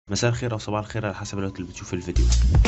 مساء الخير او صباح الخير على حسب الوقت اللي بتشوف الفيديو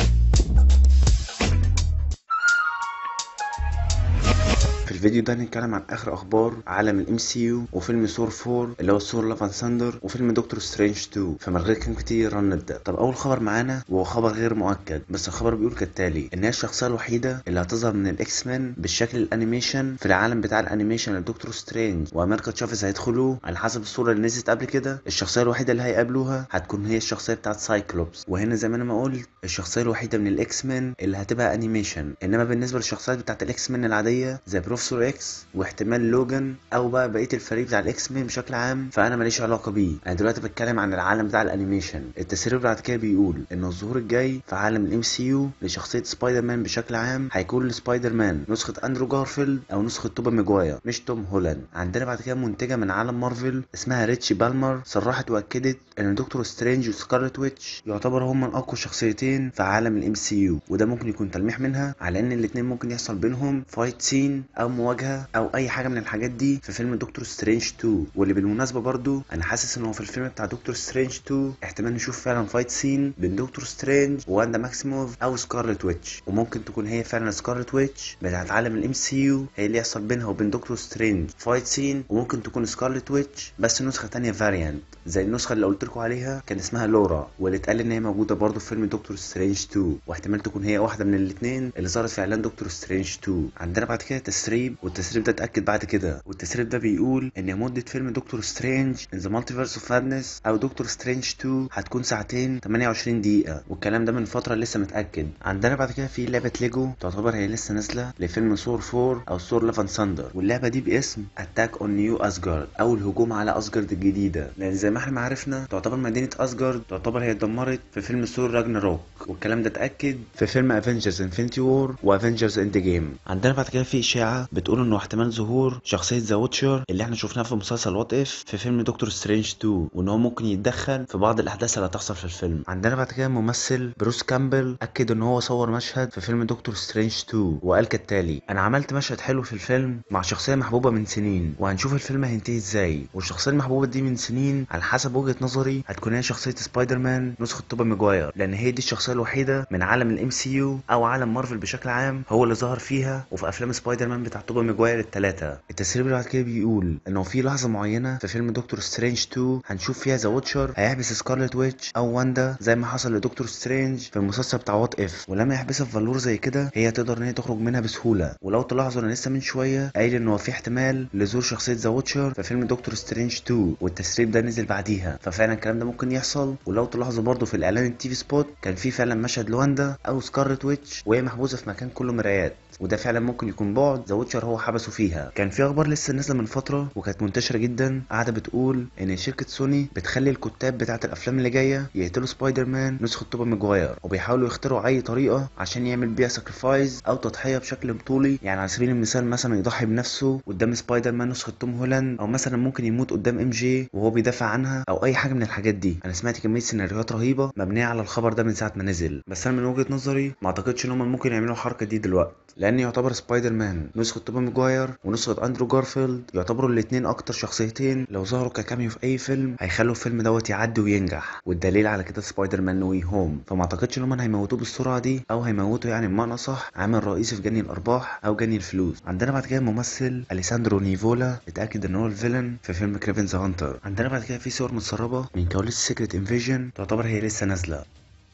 في الفيديو ده هنتكلم عن اخر اخبار عالم الام سي يو وفيلم ثور 4 اللي هو ثور لاف اند ثاندر وفيلم دكتور سترينج 2 فمن غير كلام كتير نبدا طب اول خبر معانا وهو خبر غير مؤكد بس الخبر بيقول كالتالي ان هي الشخصيه الوحيده اللي هتظهر من الاكس مان بالشكل الانيميشن في العالم بتاع الانيميشن لدكتور سترينج وامريكا تشافيز هيدخلوه على حسب الصوره اللي نزلت قبل كده الشخصيه الوحيده اللي هيقابلوها هتكون هي الشخصيه بتاعت سايكلوبس وهنا زي ما انا ما قلت الشخصيه الوحيده من الاكس مان اللي هتبقى انيميشن انما بالنسبه للشخصيات بتاعت الاكس مان العاديه زي بروفيسور اكس واحتمال لوجان او بقى بقيه الفريق بتاع الاكس مان بشكل عام فانا ماليش علاقه بيه انا دلوقتي بتكلم عن العالم بتاع الانيميشن التسريب بعد كده بيقول ان الظهور الجاي في عالم الام سي يو لشخصيه سبايدر مان بشكل عام هيكون لسبايدر مان نسخه اندرو جارفيلد او نسخه توبا ماجواير مش توم هولاند عندنا بعد كده منتجه من عالم مارفل اسمها ريتشي بالمر صرحت واكدت ان دكتور سترينج وسكارلت ويتش يعتبروا هم من اقوى شخصيتين في عالم الام سي يو وده ممكن يكون تلميح منها على ان الاثنين ممكن يحصل بينهم فايت سين او مواجهه او اي حاجه من الحاجات دي في فيلم دكتور سترينج 2 واللي بالمناسبه برضو انا حاسس ان هو في الفيلم بتاع دكتور سترينج 2 احتمال نشوف فعلا فايت سين بين دكتور سترينج وواندا ماكسيموف او سكارلت ويتش وممكن تكون هي فعلا سكارلت ويتش بتاعت عالم الام سي يو هي اللي يحصل بينها وبين دكتور سترينج فايت سين وممكن تكون سكارلت ويتش بس نسخه تانية فاريانت زي النسخه اللي قلت لكم عليها كان اسمها لورا واللي اتقال ان هي موجوده برضو في فيلم دكتور سترينج 2 واحتمال تكون هي واحده من الاثنين اللي ظهرت في اعلان دكتور سترينج 2 عندنا بعد كده تسريب والتسريب ده اتاكد بعد كده والتسريب ده بيقول ان مده فيلم دكتور سترينج ان ذا مالتيفيرس اوف مادنس او دكتور سترينج 2 هتكون ساعتين 28 دقيقه والكلام ده من فتره لسه متاكد عندنا بعد كده في لعبه ليجو تعتبر هي لسه نازله لفيلم ثور 4 او ثور لافن ساندر واللعبه دي باسم اتاك اون نيو اسجارد او الهجوم على اسجارد الجديده لان زي ما احنا ما عرفنا تعتبر مدينه اسجارد تعتبر هي اتدمرت في فيلم ثور راجناروك والكلام ده اتاكد في فيلم افنجرز انفنتي وور وافنجرز اند جيم عندنا بعد كده في اشاعه بتقول انه احتمال ظهور شخصيه ذا ووتشر اللي احنا شفناها في مسلسل وات اف في فيلم دكتور سترينج 2 وان هو ممكن يتدخل في بعض الاحداث اللي هتحصل في الفيلم عندنا بعد كده ممثل بروس كامبل اكد ان هو صور مشهد في فيلم دكتور سترينج 2 وقال كالتالي انا عملت مشهد حلو في الفيلم مع شخصيه محبوبه من سنين وهنشوف الفيلم هينتهي ازاي والشخصيه المحبوبه دي من سنين على حسب وجهه نظري هتكون هي شخصيه سبايدر مان نسخه توبا ماجواير لان هي دي الشخصيه الوحيده من عالم الام سي يو او عالم مارفل بشكل عام هو اللي ظهر فيها وفي افلام سبايدر مان بتاع توبا ماجواير الثلاثه التسريب اللي بعد كده بيقول انه في لحظه معينه في فيلم دكتور سترينج 2 هنشوف فيها ذا ووتشر هيحبس سكارلت ويتش او واندا زي ما حصل لدكتور سترينج في المسلسل بتاع وات اف ولما يحبسها في فالور زي كده هي تقدر ان هي تخرج منها بسهوله ولو تلاحظوا انا لسه من شويه قايل ان هو في احتمال لظهور شخصيه ذا ووتشر في فيلم دكتور سترينج 2 والتسريب ده نزل بعديها ففعلا الكلام ده ممكن يحصل ولو تلاحظوا برضه في الاعلان التي في سبوت كان في فعلا مشهد لواندا او سكارلت ويتش وهي محبوسه في مكان كله مرايات وده فعلا ممكن يكون بعد ذا ويتشر هو حبسه فيها كان في اخبار لسه نازله من فتره وكانت منتشره جدا قاعده بتقول ان شركه سوني بتخلي الكتاب بتاعه الافلام اللي جايه يقتلوا سبايدر مان نسخه توبا ماجواير وبيحاولوا يخترعوا اي طريقه عشان يعمل بيها ساكريفايز او تضحيه بشكل بطولي يعني على سبيل المثال مثلا يضحي بنفسه قدام سبايدر مان نسخه توم هولاند او مثلا ممكن يموت قدام ام جي وهو بيدافع عنها او اي حاجه من الحاجات دي انا سمعت كميه سيناريوهات رهيبه مبنيه على الخبر ده من ساعه ما نزل بس انا من وجهه نظري ما اعتقدش ان هم ممكن يعملوا الحركه دي دلوقتي لان يعتبر سبايدر مان نسخه توبا ماجواير ونسخه اندرو جارفيلد يعتبروا الاثنين اكتر شخصيتين لو ظهروا ككاميو في اي فيلم هيخلوا الفيلم دوت يعدي وينجح والدليل على كده سبايدر مان نو واي هوم فما اعتقدش ان هم هيموتوه بالسرعه دي او هيموتوا يعني بمعنى صح عامل رئيسي في جني الارباح او جني الفلوس عندنا بعد كده الممثل اليساندرو نيفولا اتاكد ان هو الفيلن في فيلم كريفن ذا هانتر عندنا بعد كده في صور متسربه من كواليس سيكريت انفيجن تعتبر هي لسه نازله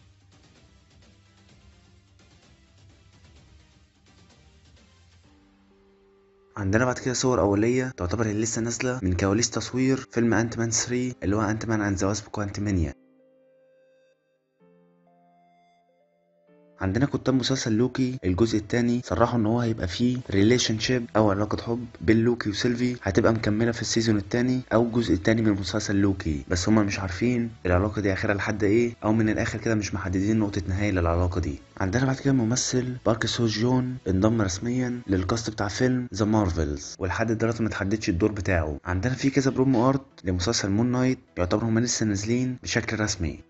عندنا بعد كده صور اوليه تعتبر هي لسه نازله من كواليس تصوير فيلم انت مان 3 اللي هو انت مان اند ذا واسب كوانتمانيا عندنا كتاب مسلسل لوكي الجزء الثاني صرحوا ان هو هيبقى فيه ريليشن شيب او علاقه حب بين لوكي وسيلفي هتبقى مكمله في السيزون الثاني او الجزء الثاني من مسلسل لوكي بس هما مش عارفين العلاقه دي اخرها لحد ايه او من الاخر كده مش محددين نقطه نهايه للعلاقه دي عندنا بعد كده الممثل بارك سو جون انضم رسميا للكاست بتاع فيلم ذا مارفلز ولحد دلوقتي ما تحددش الدور بتاعه عندنا في كذا برومو ارت لمسلسل مون نايت يعتبر هما لسه نازلين بشكل رسمي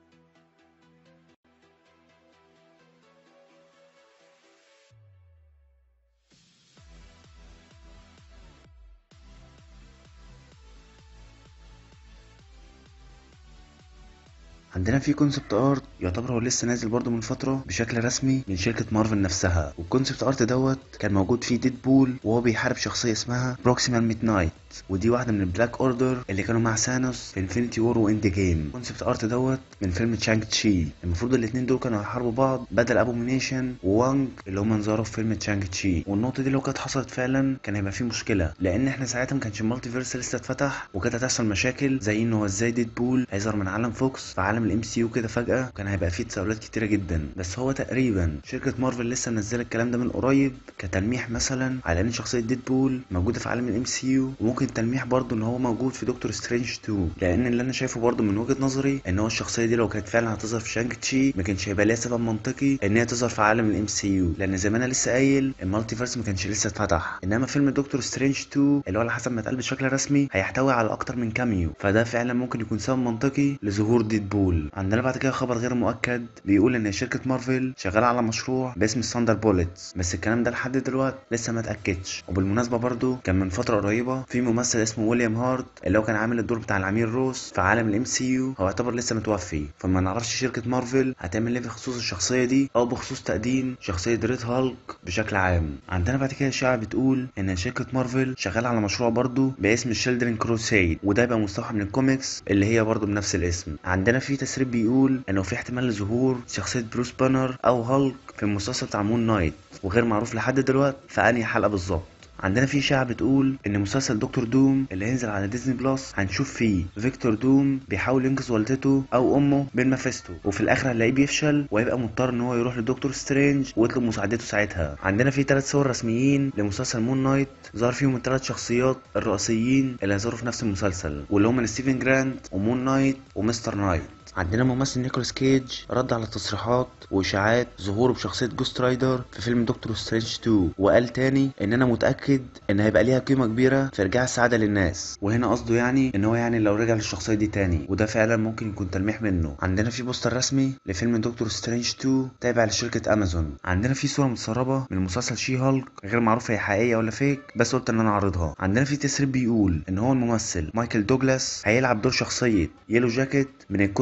عندنا في كونسبت ارت يعتبر هو لسه نازل برضه من فتره بشكل رسمي من شركه مارفل نفسها والكونسبت ارت دوت كان موجود فيه ديد بول وهو بيحارب شخصيه اسمها بروكسيمال ميد نايت ودي واحده من البلاك اوردر اللي كانوا مع سانوس في انفينيتي وور واند جيم الكونسبت ارت دوت من فيلم تشانج تشي المفروض الاثنين دول كانوا هيحاربوا بعض بدل ابومينيشن ووانج اللي هم ظهروا في فيلم تشانج تشي والنقطه دي لو كانت حصلت فعلا كان هيبقى في مشكله لان احنا ساعتها ما كانش المالتي فيرس لسه اتفتح وكانت هتحصل مشاكل زي ان هو ازاي ديد بول هيظهر من عالم فوكس في عالم الام سي يو كده فجاه وكان هيبقى فيه تساؤلات كتيره جدا بس هو تقريبا شركه مارفل لسه منزله الكلام ده من قريب كتلميح مثلا على ان شخصيه ديد بول موجوده في عالم الام سي يو وممكن تلميح برضه ان هو موجود في دكتور سترينج 2 لان اللي انا شايفه برضه من وجهه نظري ان هو الشخصيه دي لو كانت فعلا هتظهر في شانج تشي ما كانش هيبقى ليها سبب منطقي ان هي تظهر في عالم الام سي يو لان زي ما انا لسه قايل المالتي فيرس ما كانش لسه اتفتح انما فيلم دكتور سترينج 2 اللي هو على حسب ما اتقال بشكل رسمي هيحتوي على اكتر من كاميو فده فعلا ممكن يكون سبب منطقي لظهور ديد بول عندنا بعد كده خبر غير مؤكد بيقول ان شركه مارفل شغاله على مشروع باسم ثاندر بوليتس بس الكلام ده لحد دلوقتي لسه ما اتاكدش وبالمناسبه برضو كان من فتره قريبه في ممثل اسمه ويليام هارت اللي هو كان عامل الدور بتاع العميل روس في عالم الام سي يو هو يعتبر لسه متوفي فما نعرفش شركه مارفل هتعمل ايه بخصوص الشخصيه دي او بخصوص تقديم شخصيه ريد هالك بشكل عام عندنا بعد كده اشاعه بتقول ان شركه مارفل شغاله على مشروع برضو باسم الشيلدرن كروسيد وده يبقى مستوحى من الكوميكس اللي هي برضو بنفس الاسم عندنا في تسريب بيقول انه في احتمال لظهور شخصيه بروس بانر او هالك في المسلسل بتاع مون نايت وغير معروف لحد دلوقتي في انهي حلقه بالظبط عندنا في شائعة بتقول ان مسلسل دكتور دوم اللي هينزل على ديزني بلس هنشوف فيه فيكتور دوم بيحاول ينقذ والدته او امه من مافيستو وفي الاخر هنلاقيه بيفشل وهيبقى مضطر ان هو يروح لدكتور سترينج ويطلب مساعدته ساعتها عندنا في ثلاث صور رسميين لمسلسل مون نايت ظهر فيهم الثلاث شخصيات الرئيسيين اللي هيظهروا في نفس المسلسل واللي هم ستيفن جرانت ومون نايت ومستر نايت عندنا ممثل نيكولاس كيج رد على تصريحات واشاعات ظهوره بشخصيه جوست رايدر في فيلم دكتور سترينج 2 وقال تاني ان انا متاكد ان هيبقى ليها قيمه كبيره في ارجاع السعاده للناس وهنا قصده يعني ان هو يعني لو رجع للشخصيه دي تاني وده فعلا ممكن يكون تلميح منه عندنا في بوستر رسمي لفيلم دكتور سترينج 2 تابع لشركه امازون عندنا في صوره متسربه من مسلسل شي هالك غير معروف هي حقيقيه ولا فيك بس قلت ان انا اعرضها عندنا في تسريب بيقول ان هو الممثل مايكل دوجلاس هيلعب دور شخصيه يلو جاكيت من الكون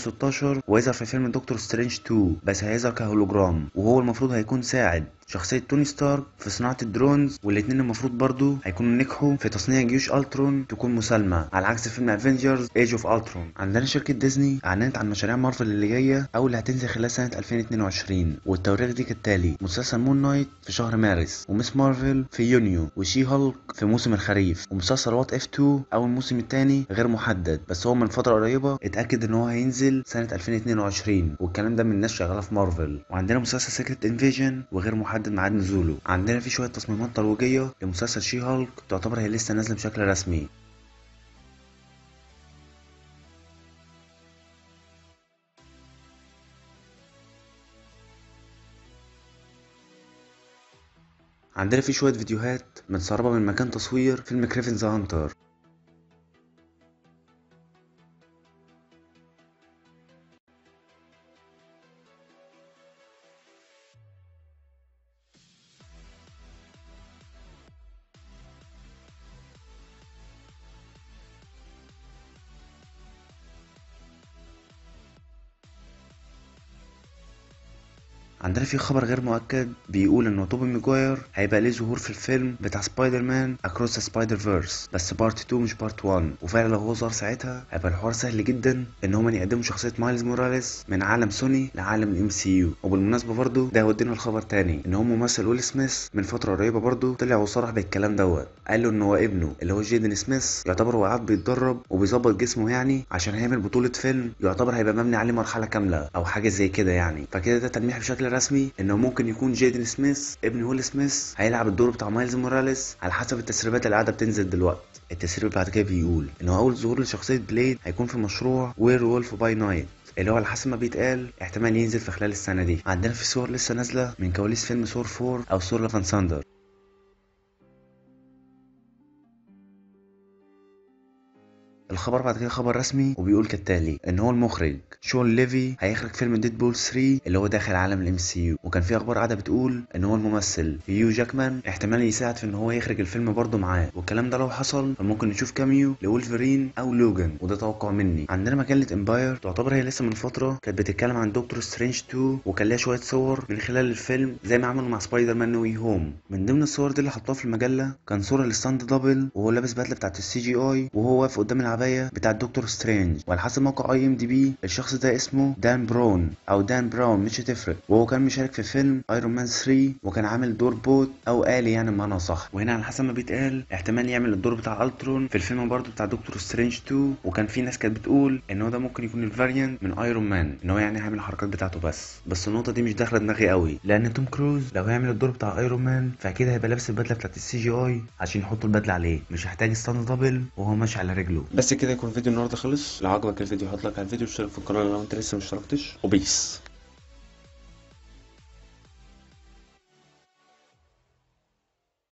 616 ويظهر في فيلم دكتور سترينج 2 بس هيظهر كهولوجرام وهو المفروض هيكون ساعد شخصية توني ستارك في صناعة الدرونز والاتنين المفروض برضو هيكونوا نجحوا في تصنيع جيوش الترون تكون مسالمة على عكس فيلم افنجرز ايج اوف الترون عندنا شركة ديزني اعلنت عن مشاريع مارفل اللي جاية او اللي هتنزل خلال سنة 2022 والتواريخ دي كالتالي مسلسل مون نايت في شهر مارس ومس مارفل في يونيو وشي هالك في موسم الخريف ومسلسل وات اف 2 او الموسم الثاني غير محدد بس هو من فترة قريبة اتأكد ان هو هينزل سنة 2022 والكلام ده من الناس شغالة في مارفل وعندنا مسلسل سيكريت انفيجن وغير محدد ميعاد نزوله عندنا في شوية تصميمات ترويجية لمسلسل شي هالك تعتبر هي لسه نازلة بشكل رسمي عندنا في شوية فيديوهات متسربة من مكان تصوير فيلم كريفن ذا هانتر عندنا في خبر غير مؤكد بيقول ان توبي ماجواير هيبقى ليه ظهور في الفيلم بتاع سبايدر مان اكروس سبايدر فيرس بس بارت 2 مش بارت 1 وفعلا لو هو ظهر ساعتها هيبقى الحوار سهل جدا ان هم يقدموا شخصيه مايلز موراليس من عالم سوني لعالم الام سي يو وبالمناسبه برضو ده يودينا الخبر تاني ان هو ممثل ويل سميث من فتره قريبه برضو طلع وصرح بالكلام دوت قال له ان هو ابنه اللي هو جيدن سميث يعتبر هو قاعد بيتدرب وبيظبط جسمه يعني عشان هيعمل بطوله فيلم يعتبر هيبقى مبني عليه مرحله كامله او حاجه زي كده يعني فكده ده تلميح بشكل رسمي انه ممكن يكون جيدن سميث ابن ويل سميث هيلعب الدور بتاع مايلز موراليس على حسب التسريبات اللي قاعده بتنزل دلوقتي التسريب بعد كده بيقول ان هو اول ظهور لشخصيه بليد هيكون في مشروع وير وولف باي نايت اللي هو على حسب ما بيتقال احتمال ينزل في خلال السنه دي عندنا في صور لسه نازله من كواليس فيلم ثور 4 او ثور لافان ساندر الخبر بعد كده خبر رسمي وبيقول كالتالي ان هو المخرج شون ليفي هيخرج فيلم ديدبول 3 اللي هو داخل عالم الام سي يو وكان في اخبار قاعده بتقول ان هو الممثل هيو جاكمان احتمال يساعد في ان هو يخرج الفيلم برضه معاه والكلام ده لو حصل فممكن نشوف كاميو لولفرين او لوجان وده توقع مني عندنا مجله امباير تعتبر هي لسه من فتره كانت بتتكلم عن دكتور سترينج 2 وكان لها شويه صور من خلال الفيلم زي ما عملوا مع سبايدر مان نو هوم من ضمن الصور دي اللي حطوها في المجله كان صوره للستاند دبل وهو لابس بدله بتاعت السي جي اي وهو واقف قدام العبايه بتاع دكتور سترينج وعلى حسب موقع اي ام دي بي الشخص ده اسمه دان برون او دان براون مش هتفرق وهو كان مشارك في فيلم ايرون مان 3 وكان عامل دور بوت او آلي يعني بمعنى صح وهنا على حسب ما بيتقال احتمال يعمل الدور بتاع الترون في الفيلم برضه بتاع دكتور سترينج 2 وكان في ناس كانت بتقول ان هو ده ممكن يكون الفاريانت من ايرون مان ان هو يعني هيعمل الحركات بتاعته بس بس النقطه دي مش داخله دماغي قوي لان توم كروز لو هيعمل الدور بتاع ايرون مان فاكيد هيبقى لابس البدله بتاعت السي جي اي عشان يحطوا البدله عليه مش هيحتاج ستاند دبل وهو ماشي على رجله بس كده يكون فيديو النهارده خلص لو عجبك الفيديو حط لايك على الفيديو واشترك في القناه لو انت لسه مشتركتش وبيس